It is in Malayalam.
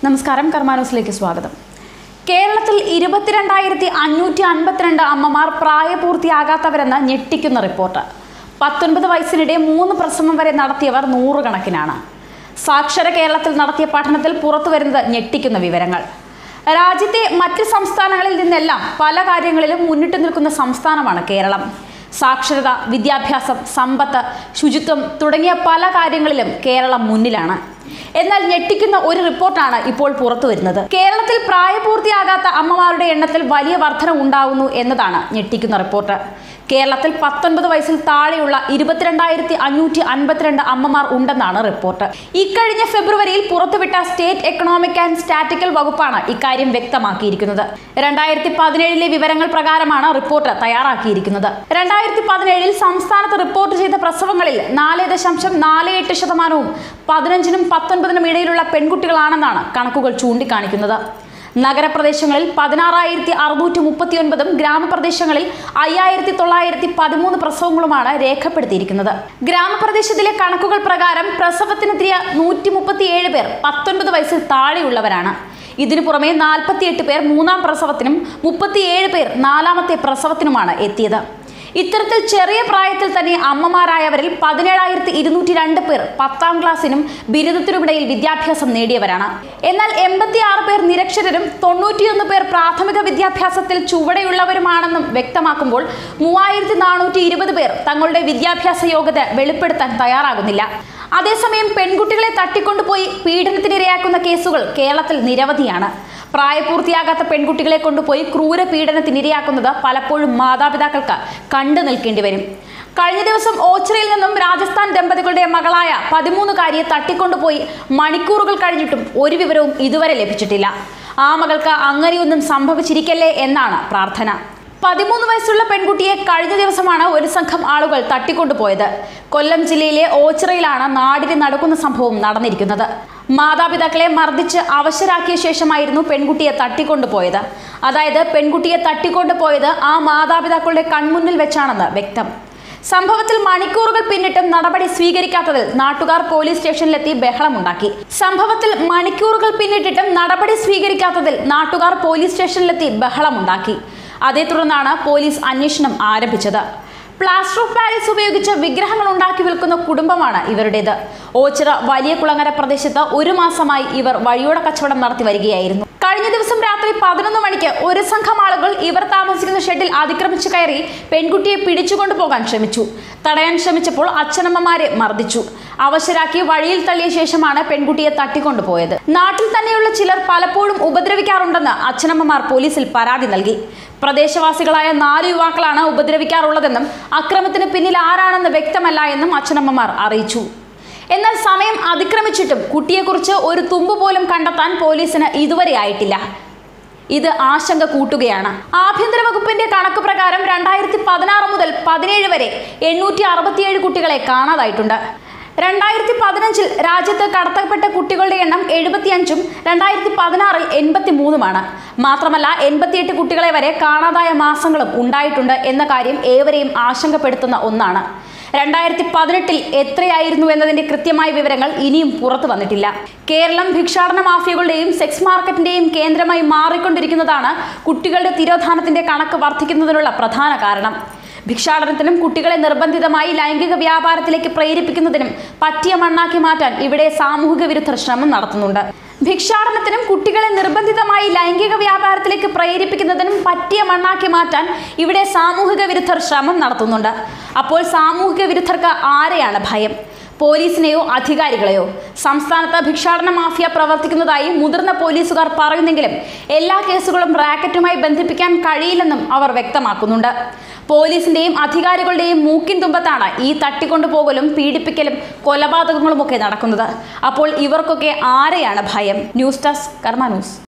നമസ്കാരം കർമാനൂസിലേക്ക് സ്വാഗതം കേരളത്തിൽ ഇരുപത്തിരണ്ടായിരത്തി അഞ്ഞൂറ്റി അൻപത്തിരണ്ട് അമ്മമാർ പ്രായപൂർത്തിയാകാത്തവരെന്ന് ഞെട്ടിക്കുന്ന റിപ്പോർട്ട് പത്തൊൻപത് വയസ്സിനിടെ മൂന്ന് പ്രസവം വരെ നടത്തിയവർ നൂറുകണക്കിനാണ് സാക്ഷര കേരളത്തിൽ നടത്തിയ പഠനത്തിൽ പുറത്തുവരുന്നത് ഞെട്ടിക്കുന്ന വിവരങ്ങൾ രാജ്യത്തെ മറ്റ് സംസ്ഥാനങ്ങളിൽ നിന്നെല്ലാം പല കാര്യങ്ങളിലും മുന്നിട്ട് നിൽക്കുന്ന സംസ്ഥാനമാണ് കേരളം സാക്ഷരത വിദ്യാഭ്യാസം സമ്പത്ത് ശുചിത്വം തുടങ്ങിയ പല കാര്യങ്ങളിലും കേരളം മുന്നിലാണ് എന്നാൽ ഞെട്ടിക്കുന്ന ഒരു റിപ്പോർട്ടാണ് ഇപ്പോൾ പുറത്തു വരുന്നത് കേരളത്തിൽ പ്രായപൂർത്തിയാകാത്ത അമ്മമാരുടെ എണ്ണത്തിൽ വലിയ വർധന ഉണ്ടാകുന്നു എന്നതാണ് ഞെട്ടിക്കുന്ന റിപ്പോർട്ട് കേരളത്തിൽ പത്തൊൻപത് വയസ്സിൽ താഴെയുള്ള ഇരുപത്തിരണ്ടായിരത്തി അഞ്ഞൂറ്റി അൻപത്തിരണ്ട് അമ്മമാർ ഉണ്ടെന്നാണ് റിപ്പോർട്ട് ഇക്കഴിഞ്ഞ ഫെബ്രുവരിയിൽ പുറത്തുവിട്ട സ്റ്റേറ്റ് എക്കണോമിക് ആൻഡ് സ്റ്റാറ്റിക്കൽ വകുപ്പാണ് ഇക്കാര്യം വ്യക്തമാക്കിയിരിക്കുന്നത് രണ്ടായിരത്തി പതിനേഴിലെ വിവരങ്ങൾ പ്രകാരമാണ് റിപ്പോർട്ട് തയ്യാറാക്കിയിരിക്കുന്നത് രണ്ടായിരത്തി പതിനേഴിൽ സംസ്ഥാനത്ത് റിപ്പോർട്ട് ചെയ്ത പ്രസവങ്ങളിൽ നാല് ദശാംശം നാല് എട്ട് ശതമാനവും പതിനഞ്ചിനും പത്തൊൻപതിനും ഇടയിലുള്ള പെൺകുട്ടികളാണെന്നാണ് കണക്കുകൾ ചൂണ്ടിക്കാണിക്കുന്നത് നഗരപ്രദേശങ്ങളിൽ പതിനാറായിരത്തി അറുന്നൂറ്റി മുപ്പത്തി ഒൻപതും ഗ്രാമപ്രദേശങ്ങളിൽ അയ്യായിരത്തി തൊള്ളായിരത്തി പതിമൂന്ന് പ്രസവങ്ങളുമാണ് രേഖപ്പെടുത്തിയിരിക്കുന്നത് ഗ്രാമപ്രദേശത്തിലെ കണക്കുകൾ പ്രകാരം പ്രസവത്തിനെത്തിയ നൂറ്റി മുപ്പത്തിയേഴ് പേർ പത്തൊൻപത് വയസ്സിൽ താഴെയുള്ളവരാണ് ഇതിനു പുറമെ നാൽപ്പത്തിയെട്ട് പേർ മൂന്നാം പ്രസവത്തിനും മുപ്പത്തിയേഴ് പേർ നാലാമത്തെ പ്രസവത്തിനുമാണ് എത്തിയത് ഇത്തരത്തിൽ ചെറിയ പ്രായത്തിൽ തന്നെ അമ്മമാരായവരിൽ പതിനേഴായിരത്തി ഇരുന്നൂറ്റി രണ്ട് പേർ പത്താം ക്ലാസ്സിനും ബിരുദത്തിനുമിടയിൽ വിദ്യാഭ്യാസം നേടിയവരാണ് എന്നാൽ എൺപത്തി ആറ് പേർ നിരക്ഷരരും തൊണ്ണൂറ്റിയൊന്ന് പേർ പ്രാഥമിക വിദ്യാഭ്യാസത്തിൽ ചുവടെയുള്ളവരുമാണെന്നും വ്യക്തമാക്കുമ്പോൾ മൂവായിരത്തി നാനൂറ്റി ഇരുപത് പേർ തങ്ങളുടെ വിദ്യാഭ്യാസ യോഗ്യത വെളിപ്പെടുത്താൻ തയ്യാറാകുന്നില്ല അതേസമയം പെൺകുട്ടികളെ തട്ടിക്കൊണ്ടുപോയി പീഡനത്തിനിരയാക്കുന്ന കേസുകൾ കേരളത്തിൽ നിരവധിയാണ് പ്രായപൂർത്തിയാകാത്ത പെൺകുട്ടികളെ കൊണ്ടുപോയി ക്രൂര പീഡനത്തിനിരയാക്കുന്നത് പലപ്പോഴും മാതാപിതാക്കൾക്ക് കണ്ടു നിൽക്കേണ്ടി വരും കഴിഞ്ഞ ദിവസം ഓച്ചിറയിൽ നിന്നും രാജസ്ഥാൻ ദമ്പതികളുടെ മകളായ പതിമൂന്നുകാരിയെ തട്ടിക്കൊണ്ടുപോയി മണിക്കൂറുകൾ കഴിഞ്ഞിട്ടും ഒരു വിവരവും ഇതുവരെ ലഭിച്ചിട്ടില്ല ആ മകൾക്ക് അങ്ങനെയൊന്നും സംഭവിച്ചിരിക്കല്ലേ എന്നാണ് പ്രാർത്ഥന പതിമൂന്ന് വയസ്സുള്ള പെൺകുട്ടിയെ കഴിഞ്ഞ ദിവസമാണ് ഒരു സംഘം ആളുകൾ തട്ടിക്കൊണ്ടുപോയത് കൊല്ലം ജില്ലയിലെ ഓച്ചിറയിലാണ് നാടിന് നടക്കുന്ന സംഭവം നടന്നിരിക്കുന്നത് മാതാപിതാക്കളെ മർദ്ദിച്ച് അവശരാക്കിയ ശേഷമായിരുന്നു പെൺകുട്ടിയെ തട്ടിക്കൊണ്ടുപോയത് അതായത് പെൺകുട്ടിയെ തട്ടിക്കൊണ്ടുപോയത് ആ മാതാപിതാക്കളുടെ കൺമുന്നിൽ വെച്ചാണെന്ന് വ്യക്തം സംഭവത്തിൽ മണിക്കൂറുകൾ പിന്നിട്ടും നടപടി സ്വീകരിക്കാത്തതിൽ നാട്ടുകാർ പോലീസ് സ്റ്റേഷനിലെത്തി ബഹളമുണ്ടാക്കി സംഭവത്തിൽ മണിക്കൂറുകൾ പിന്നിട്ടിട്ടും നടപടി സ്വീകരിക്കാത്തതിൽ നാട്ടുകാർ പോലീസ് സ്റ്റേഷനിലെത്തി ബഹളമുണ്ടാക്കി അതേ തുടർന്നാണ് പോലീസ് അന്വേഷണം ആരംഭിച്ചത് പ്ലാസ്റ്റർ ഓഫ് പാരീസ് ഉപയോഗിച്ച് വിഗ്രഹങ്ങൾ ഉണ്ടാക്കി വിൽക്കുന്ന കുടുംബമാണ് ഇവരുടേത് ഓച്ചിറ വലിയ കുളങ്ങര പ്രദേശത്ത് ഒരു മാസമായി ഇവർ വഴിയോട കച്ചവടം നടത്തി വരികയായിരുന്നു കഴിഞ്ഞ ദിവസം രാത്രി പതിനൊന്ന് മണിക്ക് ഒരു സംഘം ആളുകൾ ഇവർ താമസിക്കുന്ന ഷെഡിൽ അതിക്രമിച്ചു കയറി പെൺകുട്ടിയെ പിടിച്ചുകൊണ്ടു പോകാൻ ശ്രമിച്ചു തടയാൻ ശ്രമിച്ചപ്പോൾ അച്ഛനമ്മമാരെ മർദ്ദിച്ചു അവശരാക്കി വഴിയിൽ തള്ളിയ ശേഷമാണ് പെൺകുട്ടിയെ തട്ടിക്കൊണ്ടുപോയത് നാട്ടിൽ തന്നെയുള്ള ചിലർ പലപ്പോഴും ഉപദ്രവിക്കാറുണ്ടെന്ന് അച്ഛനമ്മമാർ പോലീസിൽ പരാതി നൽകി പ്രദേശവാസികളായ നാല് യുവാക്കളാണ് ഉപദ്രവിക്കാറുള്ളതെന്നും അക്രമത്തിന് പിന്നിൽ ആരാണെന്ന് വ്യക്തമല്ല എന്നും അച്ഛനമ്മമാർ അറിയിച്ചു എന്നാൽ സമയം അതിക്രമിച്ചിട്ടും കുട്ടിയെക്കുറിച്ച് ഒരു തുമ്പ് പോലും കണ്ടെത്താൻ പോലീസിന് ഇതുവരെ ആയിട്ടില്ല ഇത് ആശങ്ക കൂട്ടുകയാണ് ആഭ്യന്തര വകുപ്പിന്റെ കണക്ക് പ്രകാരം രണ്ടായിരത്തി പതിനാറ് മുതൽ പതിനേഴ് വരെ എണ്ണൂറ്റി അറുപത്തിയേഴ് കുട്ടികളെ കാണാതായിട്ടുണ്ട് രണ്ടായിരത്തി പതിനഞ്ചിൽ രാജ്യത്ത് കടത്തപ്പെട്ട കുട്ടികളുടെ എണ്ണം എഴുപത്തിയഞ്ചും രണ്ടായിരത്തി പതിനാറിൽ എൺപത്തി മൂന്നുമാണ് മാത്രമല്ല എൺപത്തിയെട്ട് കുട്ടികളെ വരെ കാണാതായ മാസങ്ങളും ഉണ്ടായിട്ടുണ്ട് എന്ന കാര്യം ഏവരെയും ആശങ്കപ്പെടുത്തുന്ന ഒന്നാണ് രണ്ടായിരത്തി പതിനെട്ടിൽ എത്രയായിരുന്നു എന്നതിന്റെ കൃത്യമായ വിവരങ്ങൾ ഇനിയും പുറത്തു വന്നിട്ടില്ല കേരളം ഭിക്ഷാടന മാഫിയകളുടെയും സെക്സ് മാർക്കറ്റിന്റെയും കേന്ദ്രമായി മാറിക്കൊണ്ടിരിക്കുന്നതാണ് കുട്ടികളുടെ തിരോധാനത്തിന്റെ കണക്ക് വർദ്ധിക്കുന്നതിനുള്ള പ്രധാന കാരണം ഭിക്ഷാടനത്തിനും കുട്ടികളെ നിർബന്ധിതമായി ലൈംഗിക വ്യാപാരത്തിലേക്ക് പ്രേരിപ്പിക്കുന്നതിനും പറ്റിയ മണ്ണാക്കി മാറ്റാൻ ഇവിടെ സാമൂഹിക വിരുദ്ധർ ശ്രമം നടത്തുന്നുണ്ട് ഭിക്ഷാടനത്തിനും കുട്ടികളെ നിർബന്ധിതമായി ലൈംഗിക വ്യാപാരത്തിലേക്ക് പ്രേരിപ്പിക്കുന്നതിനും പറ്റിയ മണ്ണാക്കി മാറ്റാൻ ഇവിടെ സാമൂഹിക വിരുദ്ധർ ശ്രമം നടത്തുന്നുണ്ട് അപ്പോൾ സാമൂഹിക വിരുദ്ധർക്ക് ആരെയാണ് ഭയം പോലീസിനെയോ അധികാരികളെയോ സംസ്ഥാനത്ത് ഭിക്ഷാടന മാഫിയ പ്രവർത്തിക്കുന്നതായി മുതിർന്ന പോലീസുകാർ പറയുന്നെങ്കിലും എല്ലാ കേസുകളും റാക്കറ്റുമായി ബന്ധിപ്പിക്കാൻ കഴിയില്ലെന്നും അവർ വ്യക്തമാക്കുന്നുണ്ട് പോലീസിന്റെയും അധികാരികളുടെയും മൂക്കിൻ തുമ്പത്താണ് ഈ തട്ടിക്കൊണ്ടുപോകലും പീഡിപ്പിക്കലും കൊലപാതകങ്ങളുമൊക്കെ നടക്കുന്നത് അപ്പോൾ ഇവർക്കൊക്കെ ആരെയാണ് ഭയം ന്യൂസ് ഡെസ്ക് കർമ്മ ന്യൂസ്